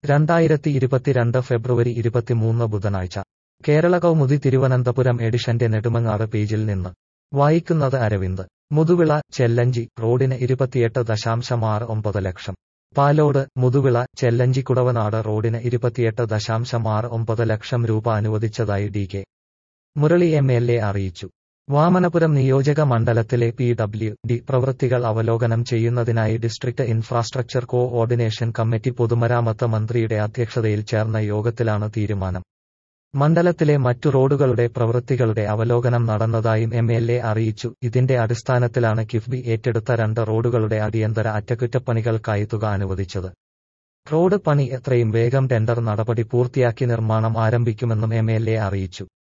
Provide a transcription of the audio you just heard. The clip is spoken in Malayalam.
രണ്ടായിരത്തി ഇരുപത്തിരണ്ട് ഫെബ്രുവരി ഇരുപത്തിമൂന്ന് ബുധനാഴ്ച കേരള കൗമുദി തിരുവനന്തപുരം എഡിഷന്റെ നെടുമങ്ങാട് പേജിൽ നിന്ന് വായിക്കുന്നത് അരവിന്ദ് മുതുവിള ചെല്ലഞ്ചി റോഡിന് ഇരുപത്തിയെട്ട് ദശാംശം ആറ് ഒമ്പത് ലക്ഷം പാലോട് മുതുവിള ചെല്ലഞ്ചി കുടവനാട് റോഡിന് ഇരുപത്തിയെട്ട് ദശാംശം ആറ് ഒമ്പത് ലക്ഷം രൂപ അനുവദിച്ചതായി D K Murali M L A അറിയിച്ചു വാമനപുരം നിയോജക മണ്ഡലത്തിലെ പി ഡബ്ല്യു ഡി പ്രവൃത്തികൾ അവലോകനം ചെയ്യുന്നതിനായി district infrastructure coordination committee പൊതുമരാമത്ത് മന്ത്രിയുടെ അധ്യക്ഷതയിൽ ചേർന്ന യോഗത്തിലാണ് തീരുമാനം മണ്ഡലത്തിലെ മറ്റു റോഡുകളുടെ പ്രവൃത്തികളുടെ അവലോകനം നടന്നതായും എം എൽ എ അറിയിച്ചു ഇതിന്റെ അടിസ്ഥാനത്തിലാണ് കിഫ്ബി ഏറ്റെടുത്ത രണ്ട് റോഡുകളുടെ അടിയന്തര അറ്റകുറ്റപ്പണികൾക്കായി തുക അനുവദിച്ചത് റോഡ് പണി എത്രയും വേഗം ടെൻഡർ നടപടി പൂർത്തിയാക്കി നിർമ്മാണം ആരംഭിക്കുമെന്നും എം എൽ എ അറിയിച്ചു